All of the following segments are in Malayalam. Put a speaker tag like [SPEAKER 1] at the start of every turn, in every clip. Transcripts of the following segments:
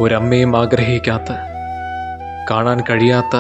[SPEAKER 1] ഒരമ്മയും ആഗ്രഹിക്കാത്ത കാണാൻ കഴിയാത്ത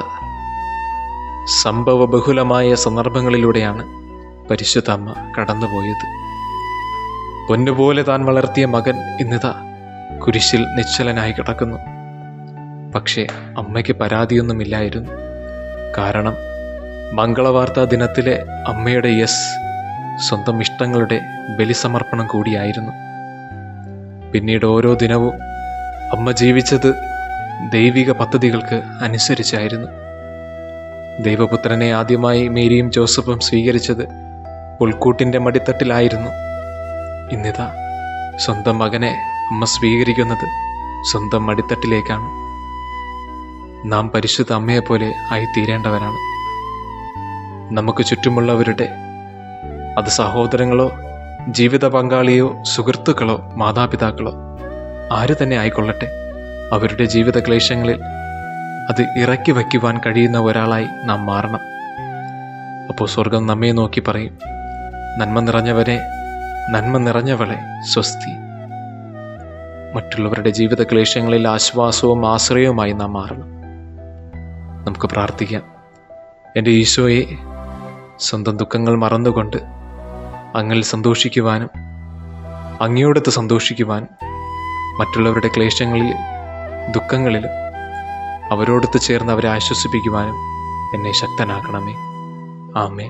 [SPEAKER 1] സംഭവബഹുലമായ സന്ദർഭങ്ങളിലൂടെയാണ് പരിശുദ്ധ അമ്മ കടന്നുപോയത് പൊന്നുപോലെ താൻ വളർത്തിയ മകൻ ഇന്നിതാ കുരിശിൽ നിശ്ചലനായി കിടക്കുന്നു പക്ഷേ അമ്മയ്ക്ക് പരാതിയൊന്നുമില്ലായിരുന്നു കാരണം മംഗളവാർത്താ ദിനത്തിലെ അമ്മയുടെ യെസ് സ്വന്തം ഇഷ്ടങ്ങളുടെ ബലിസമർപ്പണം കൂടിയായിരുന്നു പിന്നീട് ഓരോ ദിനവും അമ്മ ജീവിച്ചത് ദൈവിക പദ്ധതികൾക്ക് അനുസരിച്ചായിരുന്നു ദൈവപുത്രനെ ആദ്യമായി മേരിയും ജോസഫും സ്വീകരിച്ചത് പുൽക്കൂട്ടിൻ്റെ മടിത്തട്ടിലായിരുന്നു ഇന്നിതാ സ്വന്തം മകനെ അമ്മ സ്വീകരിക്കുന്നത് സ്വന്തം മടിത്തട്ടിലേക്കാണ് നാം പരിശുദ്ധ അമ്മയെപ്പോലെ ആയിത്തീരേണ്ടവരാണ് നമുക്ക് ചുറ്റുമുള്ളവരുടെ അത് സഹോദരങ്ങളോ ജീവിത പങ്കാളിയോ സുഹൃത്തുക്കളോ മാതാപിതാക്കളോ ആര് തന്നെ ആയിക്കൊള്ളട്ടെ അവരുടെ ജീവിത ക്ലേശങ്ങളിൽ അത് ഇറക്കി വയ്ക്കുവാൻ കഴിയുന്ന ഒരാളായി നാം മാറണം അപ്പോൾ സ്വർഗം നമ്മെ നോക്കി പറയും നന്മ നിറഞ്ഞവനെ നന്മ നിറഞ്ഞവളെ സ്വസ്തി മറ്റുള്ളവരുടെ ജീവിത ക്ലേശങ്ങളിൽ ആശ്വാസവും ആശ്രയവുമായി നാം മാറണം നമുക്ക് പ്രാർത്ഥിക്കാം എൻ്റെ ഈശോയെ സ്വന്തം ദുഃഖങ്ങൾ മറന്നുകൊണ്ട് അങ്ങിൽ സന്തോഷിക്കുവാനും അങ്ങയോടത്ത് സന്തോഷിക്കുവാനും മറ്റുള്ളവരുടെ ക്ലേശങ്ങളിൽ ദുഃഖങ്ങളിലും അവരോടൊത്ത് ചേർന്ന് അവരെ ആശ്വസിപ്പിക്കുവാനും എന്നെ ശക്തനാക്കണമേ ആമേ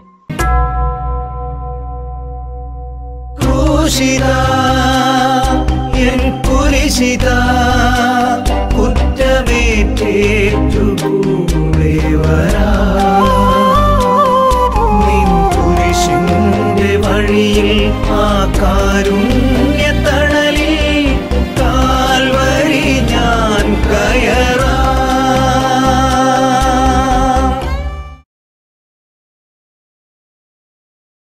[SPEAKER 2] ക്രൂശിത എൻ കുരിശിത കുറ്റമേറ്റേറ്റുകൂടെ വരാ നിൻ കുരിശിന്റെ വഴിയിൽ ആ കാരുണ്യ